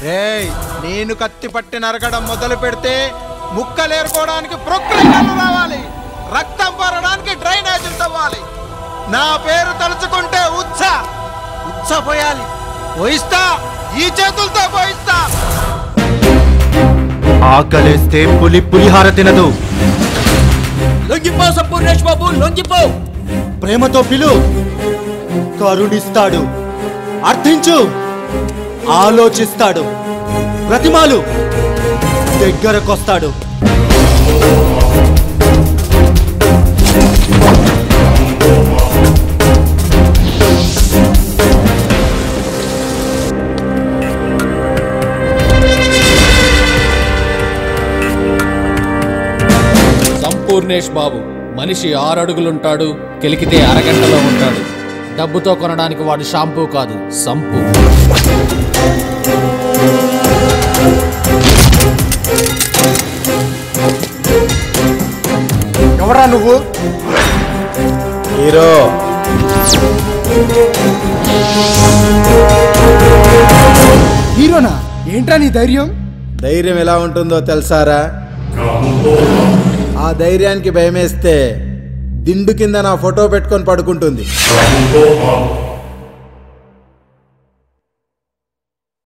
రేయ్ నేను కత్తి పట్టి నరకడం మొదలు పెడితే ముక్కలేరుకోవడానికి ప్రొక్రియలు రావాలి రక్తం పరడానికి డ్రైనేజీలు తవ్వాలి నా పేరు తలుచుకుంటే ఉచ్చ ఉచ్చ పోయాలి పోయిస్తా ఈ చేతులతో పోయిస్తా ఆకలేస్తే పులి పులిహార తినదు లొంగిపో సంపూర్ణేష్ బాబు లొంగిపో ప్రేమతో పిలు కరుణిస్తాడు అర్థించు ఆలోచిస్తాడు ప్రతిమాలు దగ్గరకొస్తాడు సంపూర్ణేష్ బాబు మనిషి ఆరు అడుగులుంటాడు కెలికితే అరగంటలో ఉంటాడు డబ్బుతో కొనడానికి వాడు షాంపూ కాదు సంపు ఎవరా నువ్వు హీరో హీరోనా ఏంట్రా నీ ధైర్యం ధైర్యం ఎలా ఉంటుందో తెలుసారా ఆ ధైర్యానికి భయమేస్తే దిండు కింద నా ఫోటో పెట్టుకొని పడుకుంటుంది